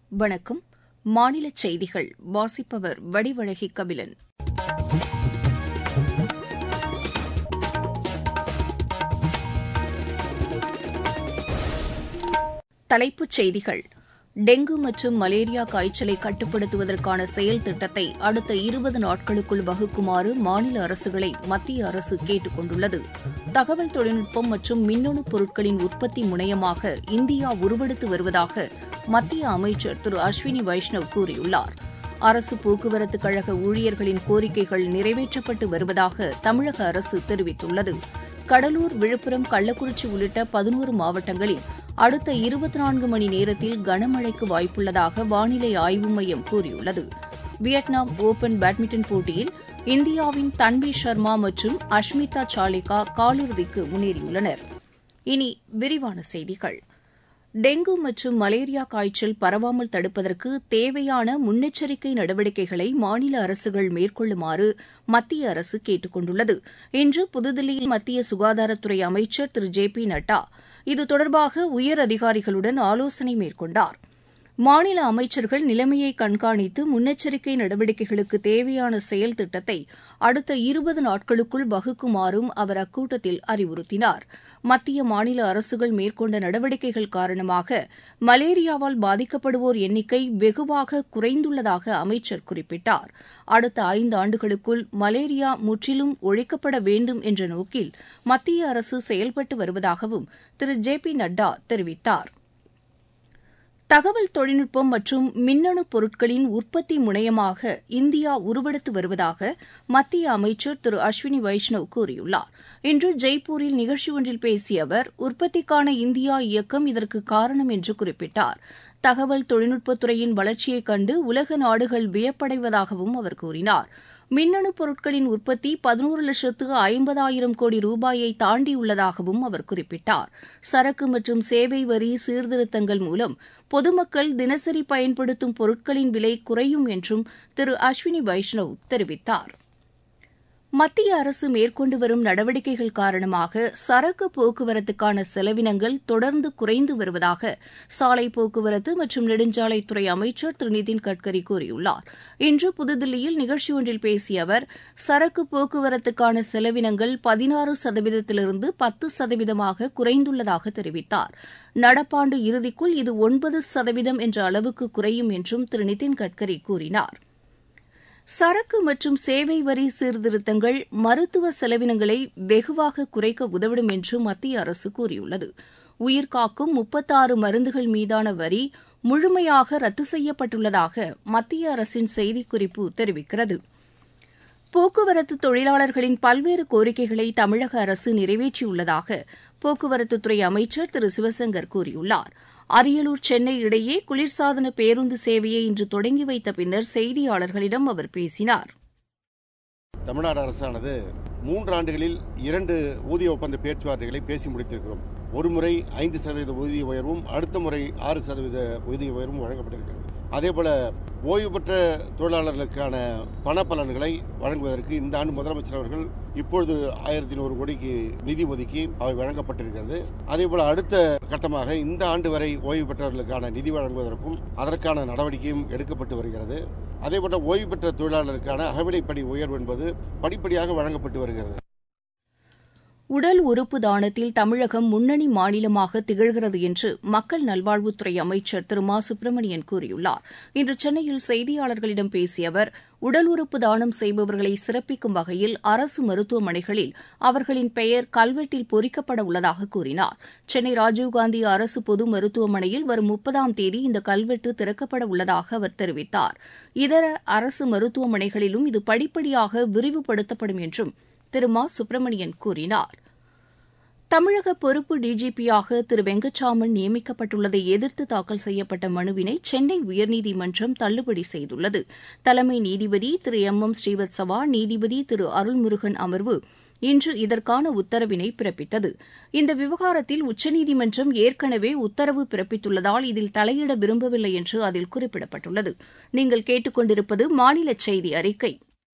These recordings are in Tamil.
வணக்கம் மாநில செய்திகள் வாசிப்பவர் வடிவழகி கபிலன் தலைப்புச் செய்திகள் டெங்கு மற்றும் மலேரியா காய்ச்சலை கட்டுப்படுத்துவதற்கான செயல் திட்டத்தை அடுத்த இருபது நாட்களுக்குள் வகுக்குமாறு மாநில அரசுகளை மத்திய அரசு கேட்டுக் கொண்டுள்ளது தகவல் தொழில்நுட்பம் மற்றும் மின்னணு பொருட்களின் உற்பத்தி முனையமாக இந்தியா உருவெடுத்து வருவதாக மத்திய அமைச்சர் திரு அஸ்வினி வைஷ்ணவ் கூறியுள்ளார் அரசு போக்குவரத்து கழக ஊழியர்களின் கோரிக்கைகள் நிறைவேற்றப்பட்டு வருவதாக தமிழக அரசு தெரிவித்துள்ளது கடலூர் விழுப்புரம் கள்ளக்குறிச்சி உள்ளிட்ட பதினோரு மாவட்டங்களில் அடுத்த இருபத்தி நான்கு மணி நேரத்தில் கனமழைக்கு வாய்ப்புள்ளதாக வானிலை ஆய்வு மையம் கூறியுள்ளது வியட்நாம் ஒபன் பேட்மிண்டன் போட்டியில் இந்தியாவின் தன்வி சர்மா மற்றும் அஷ்மிதா சாலிகா காலிறுதிக்கு முன்னேறியுள்ளனர் இனி விரிவான செய்திகள் டெங்கு மற்றும் மலேரியா காய்ச்சல் பரவாமல் தடுப்பதற்கு தேவையான முன்னெச்சரிக்கை நடவடிக்கைகளை மாநில அரசுகள் மேற்கொள்ளுமாறு மத்திய அரசு கேட்டுக் கொண்டுள்ளது இன்று புதுதில்லியில் மத்திய சுகாதாரத்துறை அமைச்சர் திரு ஜே பி நட்டா இது தொடர்பாக உயர் அதிகாரிகளுடன் ஆலோசனை மேற்கொண்டார் மாநில அமைச்சர்கள் நிலைமையை கண்காணித்து முன்னெச்சரிக்கை நடவடிக்கைகளுக்கு தேவையான செயல் திட்டத்தை அடுத்த இருபது நாட்களுக்குள் வகுக்குமாறும் அவர் அக்கூட்டத்தில் அறிவுறுத்தினார் மத்திய மாநில அரசுகள் மேற்கொண்ட நடவடிக்கைகள் காரணமாக மலேரியாவால் பாதிக்கப்படுவோர் எண்ணிக்கை வெகுவாக குறைந்துள்ளதாக அமைச்சர் குறிப்பிட்டார் அடுத்த ஐந்து ஆண்டுகளுக்குள் மலேரியா முற்றிலும் ஒழிக்கப்பட வேண்டும் என்ற நோக்கில் மத்திய அரசு செயல்பட்டு வருவதாகவும் திரு ஜே பி நட்டா தெரிவித்தார் தகவல் தொழில்நுட்பம் மற்றும் மின்னணு பொருட்களின் உற்பத்தி முனையமாக இந்தியா உருவெடுத்து வருவதாக மத்திய அமைச்சர் திரு அஸ்வினி வைஷ்ணவ் கூறியுள்ளார் இன்று ஜெய்ப்பூரில் நிகழ்ச்சி ஒன்றில் பேசிய அவர் உற்பத்திக்கான இந்தியா இயக்கம் இதற்கு காரணம் என்று குறிப்பிட்டார் தகவல் தொழில்நுட்பத்துறையின் வளர்ச்சியைக் கண்டு உலக நாடுகள் வியப்படைவதாகவும் அவர் கூறினார் மின்னணு பொருட்களின் உற்பத்தி பதினோரு லட்சத்து ஐம்பதாயிரம் கோடி ரூபாயை தாண்டியுள்ளதாகவும் அவர் குறிப்பிட்டார் சரக்கு மற்றும் சேவை வரி சீர்திருத்தங்கள் மூலம் பொதுமக்கள் தினசரி பயன்படுத்தும் பொருட்களின் விலை குறையும் என்றும் திரு அஸ்வினி வைஷ்ணவ் தெரிவித்தார் மத்திய அரசு மேற்கொண்டு வரும் நடவடிக்கைகள் காரணமாக சரக்கு போக்குவரத்துக்கான செலவினங்கள் தொடர்ந்து குறைந்து வருவதாக சாலை போக்குவரத்து மற்றும் நெடுஞ்சாலைத்துறை அமைச்சர் திரு நிதின் கட்கரி கூறியுள்ளார் இன்று புதுதில்லியில் நிகழ்ச்சி ஒன்றில் பேசிய அவர் சரக்கு போக்குவரத்துக்கான செலவினங்கள் பதினாறு சதவீதத்திலிருந்து பத்து சதவீதமாக குறைந்துள்ளதாக தெரிவித்தார் நடப்பாண்டு இறுதிக்குள் இது ஒன்பது சதவீதம் என்ற அளவுக்கு குறையும் என்றும் திரு நிதின் கட்கரி கூறினார் சரக்கு மற்றும் சேவை வரி சீர்திருத்தங்கள் மருத்துவ செலவினங்களை வெகுவாக குறைக்க உதவிடும் என்று மத்திய அரசு கூறியுள்ளது உயிர்காக்கும் முப்பத்தாறு மருந்துகள் மீதான வரி முழுமையாக ரத்து செய்யப்பட்டுள்ளதாக மத்திய அரசின் செய்திக்குறிப்பு தெரிவிக்கிறது போக்குவரத்து தொழிலாளர்களின் பல்வேறு கோரிக்கைகளை தமிழக அரசு நிறைவேற்றியுள்ளதாக போக்குவரத்துத்துறை அமைச்சர் திரு சிவசங்கர் கூறியுள்ளார் அரியலூர் சென்னை இடையே குளிர்சாதன பேருந்து சேவையை இன்று தொடங்கி வைத்த பின்னர் செய்தியாளர்களிடம் அவர் பேசினார் தமிழ்நாடு அரசானது மூன்று ஆண்டுகளில் இரண்டு ஊதிய ஒப்பந்த பேச்சுவார்த்தைகளை பேசி முடித்திருக்கிறோம் ஒரு முறை ஐந்து சதவீத ஊதிய உயர்வும் அடுத்த முறை ஆறு சதவீத ஊதிய உயர்வும் வழங்கப்பட்டிருக்கிறது அதேபோல ஓய்வு பெற்ற தொழிலாளர்களுக்கான பண பலன்களை வழங்குவதற்கு இந்த ஆண்டு முதலமைச்சர் அவர்கள் இப்பொழுது ஆயிரத்தி நூறு கோடிக்கு நிதி ஒதுக்கி அவை வழங்கப்பட்டிருக்கிறது அதேபோல அடுத்த கட்டமாக இந்த ஆண்டு வரை ஓய்வு பெற்றவர்களுக்கான நிதி வழங்குவதற்கும் அதற்கான நடவடிக்கையும் எடுக்கப்பட்டு வருகிறது அதேபோல ஓய்வு பெற்ற தொழிலாளருக்கான அகவிலைப்படி உயர்வு என்பது படிப்படியாக வழங்கப்பட்டு வருகிறது உடல் உறுப்பு தானத்தில் தமிழகம் முன்னணி மாநிலமாக திகழ்கிறது என்று மக்கள் நல்வாழ்வுத்துறை அமைச்சர் திரு மா சுப்பிரமணியன் கூறியுள்ளார் இன்று சென்னையில் செய்தியாளர்களிடம் பேசிய அவர் உடல் உறுப்பு தானம் செய்பவர்களை சிறப்பிக்கும் வகையில் அரசு மருத்துவமனைகளில் அவர்களின் பெயர் கல்வெட்டில் பொறிக்கப்பட உள்ளதாக கூறினார் சென்னை ராஜீவ்காந்தி அரசு பொது மருத்துவமனையில் வரும் முப்பதாம் தேதி இந்த கல்வெட்டு திறக்கப்பட உள்ளதாக அவர் தெரிவித்தார் இதர அரசு மருத்துவமனைகளிலும் இது படிப்படியாக விரிவுபடுத்தப்படும் என்றும் திரு மா சுப்பிரமணியன் கூறினார் தமிழக பொறுப்பு டிஜிபியாக திரு வெங்கட்ராமன் நியமிக்கப்பட்டுள்ளதை எதிர்த்து தாக்கல் செய்யப்பட்ட மனுவினை சென்னை உயர்நீதிமன்றம் தள்ளுபடி செய்துள்ளது தலைமை நீதிபதி திரு எம் எம் ஸ்ரீவத்சவா நீதிபதி திரு அருள்முருகன் அமர்வு இன்று இதற்கான உத்தரவினை பிறப்பித்தது இந்த விவகாரத்தில் உச்சநீதிமன்றம் ஏற்கனவே உத்தரவு பிறப்பித்துள்ளதால் இதில் தலையிட விரும்பவில்லை என்று அதில் குறிப்பிடப்பட்டுள்ளது நீங்கள் கேட்டுக்கொண்டிருப்பது மாநில செய்தி அறிக்கை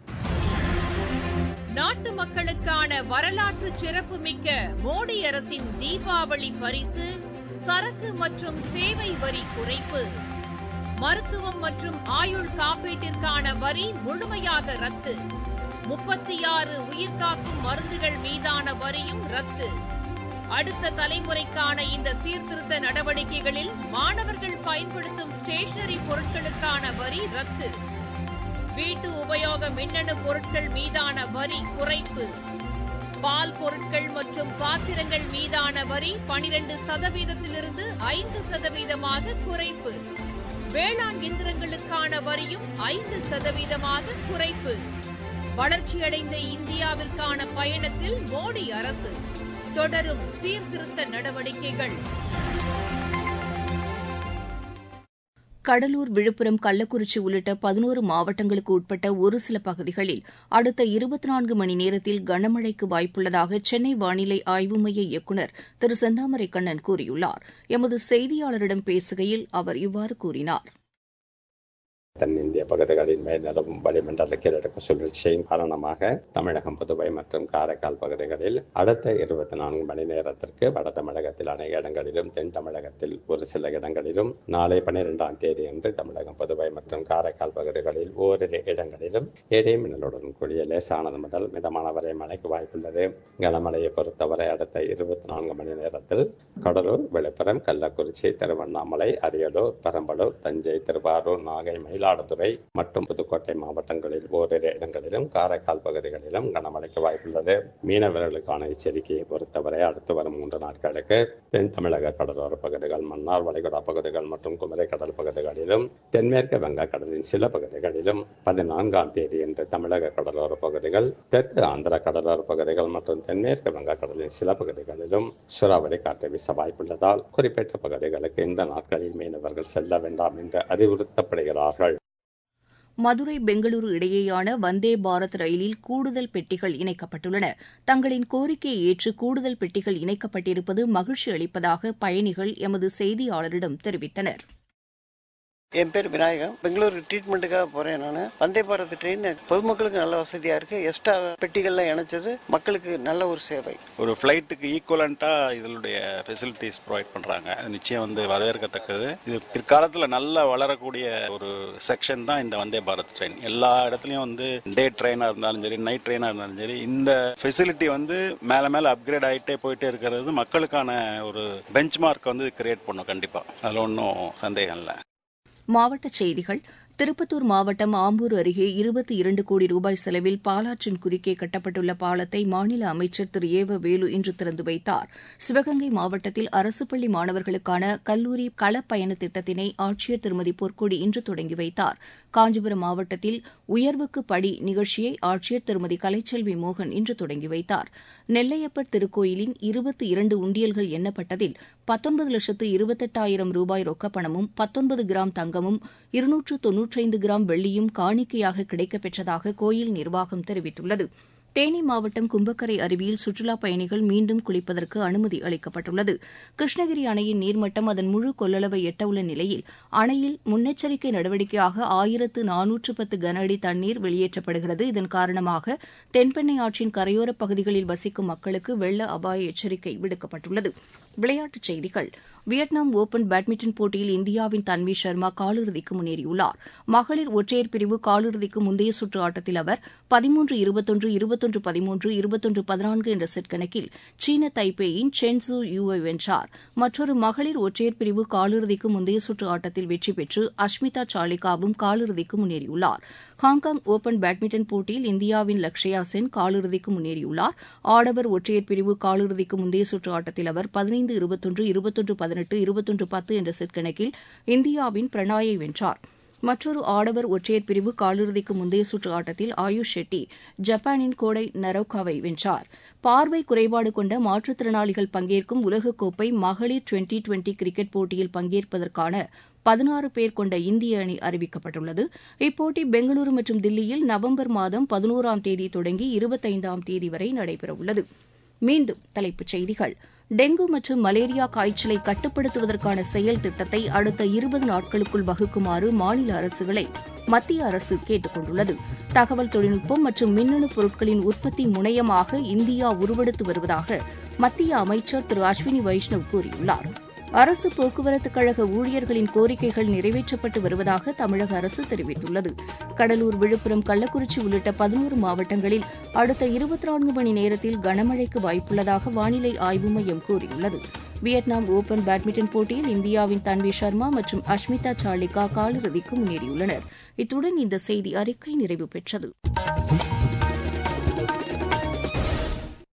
நாட்டு மக்களுக்கான வரலாற்று சிறப்புமிக்க மோடி அரசின் தீபாவளி பரிசு சரக்கு மற்றும் சேவை வரி குறைப்பு மருத்துவம் மற்றும் ஆயுள் காப்பீட்டிற்கான வரி முழுமையாக ரத்து முப்பத்தி ஆறு உயிர்காக்கும் மருந்துகள் மீதான வரியும் ரத்து அடுத்த தலைமுறைக்கான இந்த சீர்திருத்த நடவடிக்கைகளில் மாணவர்கள் பயன்படுத்தும் ஸ்டேஷனரி பொருட்களுக்கான வரி ரத்து வீட்டு உபயோக மின்னணு பொருட்கள் மீதான வரி குறைப்பு பால் பொருட்கள் மற்றும் பாத்திரங்கள் மீதான வரி பனிரெண்டு சதவீதத்திலிருந்து ஐந்து சதவீதமாக குறைப்பு வேளாண் இயந்திரங்களுக்கான வரியும் ஐந்து சதவீதமாக குறைப்பு வளர்ச்சியடைந்த இந்தியாவிற்கான பயணத்தில் மோடி அரசு தொடரும் சீர்திருத்த நடவடிக்கைகள் கடலூர் விழுப்புரம் கள்ளக்குறிச்சி உள்ளிட்ட பதினோரு மாவட்டங்களுக்கு உட்பட்ட ஒரு சில பகுதிகளில் அடுத்த இருபத்தி நான்கு மணி நேரத்தில் கனமழைக்கு வாய்ப்புள்ளதாக சென்னை வானிலை ஆய்வு மைய இயக்குநர் திரு செந்தாமரை கண்ணன் கூறியுள்ளார் எமது செய்தியாளரிடம் பேசுகையில் அவர் இவ்வாறு கூறினார் தென்னிந்திய பகுதிகளின் மேல் நிலவும் வளிமண்டல கீழடுக்கு சுழற்சியின் காரணமாக தமிழகம் புதுவை மற்றும் காரைக்கால் பகுதிகளில் அடுத்த இருபத்தி நான்கு மணி நேரத்திற்கு வட தமிழகத்தில் அநேக இடங்களிலும் தென் தமிழகத்தில் ஒரு சில இடங்களிலும் நாளை பனிரெண்டாம் தேதி அன்று தமிழகம் புதுவை மற்றும் காரைக்கால் பகுதிகளில் ஓரிரு இடங்களிலும் இடி மின்னலுடன் கூடிய லேசானது முதல் மிதமான வரை மழைக்கு வாய்ப்புள்ளது கனமழையை பொறுத்தவரை அடுத்த இருபத்தி நான்கு மணி நேரத்தில் கடலூர் விழுப்புரம் கள்ளக்குறிச்சி திருவண்ணாமலை அரியலூர் பெரம்பலூர் தஞ்சை திருவாரூர் நாகை மயிலா மயிலாடுதுறை மற்றும் புதுக்கோட்டை மாவட்டங்களில் ஓரிரு இடங்களிலும் காரைக்கால் பகுதிகளிலும் கனமழைக்கு வாய்ப்புள்ளது மீனவர்களுக்கான எச்சரிக்கையை பொறுத்தவரை அடுத்து வரும் மூன்று நாட்களுக்கு தென் தமிழக கடலோர பகுதிகள் மன்னார் வளைகுடா பகுதிகள் மற்றும் குமரி கடல் பகுதிகளிலும் தென்மேற்கு வங்கக்கடலின் சில பகுதிகளிலும் பதினான்காம் தேதி என்று தமிழக கடலோர பகுதிகள் தெற்கு ஆந்திர கடலோர பகுதிகள் மற்றும் தென்மேற்கு வங்கக்கடலின் சில பகுதிகளிலும் சூறாவளி காற்று வீச வாய்ப்புள்ளதால் குறிப்பிட்ட பகுதிகளுக்கு இந்த நாட்களில் மீனவர்கள் செல்ல வேண்டாம் என்று அறிவுறுத்தப்படுகிறார்கள் மதுரை பெங்களூரு இடையேயான வந்தே பாரத் ரயிலில் கூடுதல் பெட்டிகள் இணைக்கப்பட்டுள்ளன தங்களின் கோரிக்கையை ஏற்று கூடுதல் பெட்டிகள் இணைக்கப்பட்டிருப்பது மகிழ்ச்சி அளிப்பதாக பயணிகள் எமது செய்தியாளரிடம் தெரிவித்தனர் என் பேர் விநாயகம் பெங்களூரு ட்ரீட்மெண்ட்டுக்காக போறேன் நான் வந்தே பாரத் ட்ரெயின் பொதுமக்களுக்கு நல்ல வசதியா இருக்கு எக்ஸ்ட்ரா பெட்டிகள்லாம் இணைச்சது மக்களுக்கு நல்ல ஒரு சேவை ஒரு ஃபிளைட்டுக்கு ஈக்குவலண்டா இதனுடைய ஃபெசிலிட்டிஸ் ப்ரொவைட் பண்றாங்க அது நிச்சயம் வந்து வரவேற்கத்தக்கது இது பிற்காலத்தில் நல்ல வளரக்கூடிய ஒரு செக்ஷன் தான் இந்த வந்தே பாரத் ட்ரெயின் எல்லா இடத்துலயும் வந்து டே ட்ரெயினா இருந்தாலும் சரி நைட் ட்ரெயினா இருந்தாலும் சரி இந்த ஃபெசிலிட்டி வந்து மேல மேல அப்கிரேட் ஆகிட்டே போயிட்டே இருக்கிறது மக்களுக்கான ஒரு பெஞ்ச் மார்க் வந்து கிரியேட் பண்ணும் கண்டிப்பா அதுல ஒன்றும் சந்தேகம் இல்லை மாவட்டச் செய்திகள் திருப்பத்தூர் மாவட்டம் ஆம்பூர் அருகே இருபத்தி இரண்டு கோடி ரூபாய் செலவில் பாலாற்றின் குறுக்கே கட்டப்பட்டுள்ள பாலத்தை மாநில அமைச்சர் திரு ஏவ வேலு இன்று திறந்து வைத்தார் சிவகங்கை மாவட்டத்தில் அரசு பள்ளி மாணவர்களுக்கான கல்லூரி களப்பயண திட்டத்தினை ஆட்சியர் திருமதி பொற்கொடி இன்று தொடங்கி வைத்தார் காஞ்சிபுரம் மாவட்டத்தில் உயர்வுக்கு படி நிகழ்ச்சியை ஆட்சியர் திருமதி கலைச்செல்வி மோகன் இன்று தொடங்கி வைத்தார் நெல்லையப்பர் திருக்கோயிலின் இருபத்தி இரண்டு உண்டியல்கள் எண்ணப்பட்டதில் பத்தொன்பது லட்சத்து இருபத்தெட்டாயிரம் ரூபாய் ரொக்கப்பணமும் பத்தொன்பது கிராம் தங்கமும் இருநூற்று தொன்னூற்றைந்து கிராம் வெள்ளியும் காணிக்கையாக கிடைக்கப்பெற்றதாக கோயில் நிர்வாகம் தெரிவித்துள்ளது தேனி மாவட்டம் கும்பக்கரை அருவியில் சுற்றுலாப் பயணிகள் மீண்டும் குளிப்பதற்கு அனுமதி அளிக்கப்பட்டுள்ளது கிருஷ்ணகிரி அணையின் நீர்மட்டம் அதன் முழு கொள்ளளவை எட்டவுள்ள நிலையில் அணையில் முன்னெச்சரிக்கை நடவடிக்கையாக ஆயிரத்து நானூற்று பத்து கன அடி தண்ணீர் வெளியேற்றப்படுகிறது இதன் காரணமாக தென்பெண்ணை ஆற்றின் கரையோரப் பகுதிகளில் வசிக்கும் மக்களுக்கு வெள்ள அபாய எச்சரிக்கை விடுக்கப்பட்டுள்ளது விளையாட்டுச் செய்திகள் வியட்நாம் ஓபன் பேட்மிண்டன் போட்டியில் இந்தியாவின் தன்வி சர்மா காலிறுதிக்கு முன்னேறியுள்ளார் மகளிர் ஒற்றையர் பிரிவு காலிறுதிக்கு முந்தைய சுற்று ஆட்டத்தில் அவர் பதிமூன்று இருபத்தொன்று இருபத்தொன்று பதிமூன்று இருபத்தொன்று பதினான்கு என்ற செட் கணக்கில் சீன தைப்பேயின் சென்சு யூவை வென்றார் மற்றொரு மகளிர் ஒற்றையர் பிரிவு காலிறுதிக்கு முந்தைய சுற்று ஆட்டத்தில் வெற்றி பெற்று அஷ்மிதா சாலிகாவும் காலிறுதிக்கு முன்னேறியுள்ளார் ஹாங்காங் ஓபன் பேட்மிண்டன் போட்டியில் இந்தியாவின் லக்ஷயா சென் காலிறுதிக்கு முன்னேறியுள்ளார் ஆடவர் ஒற்றையர் பிரிவு காலிறுதிக்கு முந்தைய சுற்று ஆட்டத்தில் அவர் பதினைந்து இருபத்தொன்று இருபத்தொன்று பதினெட்டு இருபத்தொன்று பத்து என்ற செட் கணக்கில் இந்தியாவின் பிரணாயை வென்றார் மற்றொரு ஆடவர் ஒற்றையர் பிரிவு காலிறுதிக்கு முந்தைய சுற்று ஆட்டத்தில் ஆயுஷ் ஷெட்டி ஜப்பானின் கோடை நரோகாவை வென்றார் பார்வை குறைபாடு கொண்ட மாற்றுத்திறனாளிகள் பங்கேற்கும் உலகக்கோப்பை மகளிர் டுவெண்டி டுவெண்டி கிரிக்கெட் போட்டியில் பங்கேற்பதற்கான பதினாறு பேர் கொண்ட இந்திய அணி அறிவிக்கப்பட்டுள்ளது இப்போட்டி பெங்களூரு மற்றும் தில்லியில் நவம்பர் மாதம் பதினோராம் தேதி தொடங்கி இருபத்தைந்தாம் தேதி வரை நடைபெறவுள்ளது மீண்டும் தலைப்புச் செய்திகள் டெங்கு மற்றும் மலேரியா காய்ச்சலை கட்டுப்படுத்துவதற்கான செயல் திட்டத்தை அடுத்த இருபது நாட்களுக்குள் வகுக்குமாறு மாநில அரசுகளை மத்திய அரசு கேட்டுக் கொண்டுள்ளது தகவல் தொழில்நுட்பம் மற்றும் மின்னணு பொருட்களின் உற்பத்தி முனையமாக இந்தியா உருவெடுத்து வருவதாக மத்திய அமைச்சர் திரு அஸ்வினி வைஷ்ணவ் கூறியுள்ளார் அரசு போக்குவரத்து கழக ஊழியர்களின் கோரிக்கைகள் நிறைவேற்றப்பட்டு வருவதாக தமிழக அரசு தெரிவித்துள்ளது கடலூர் விழுப்புரம் கள்ளக்குறிச்சி உள்ளிட்ட பதினோரு மாவட்டங்களில் அடுத்த இருபத்தி நான்கு மணி நேரத்தில் கனமழைக்கு வாய்ப்புள்ளதாக வானிலை ஆய்வு மையம் கூறியுள்ளது வியட்நாம் ஓபன் பேட்மிண்டன் போட்டியில் இந்தியாவின் தன்வி சர்மா மற்றும் அஷ்மிதா சாலிகா காலிறுதிக்கு முன்னேறியுள்ளனர் இத்துடன் இந்த செய்தி அறிக்கை நிறைவு பெற்றது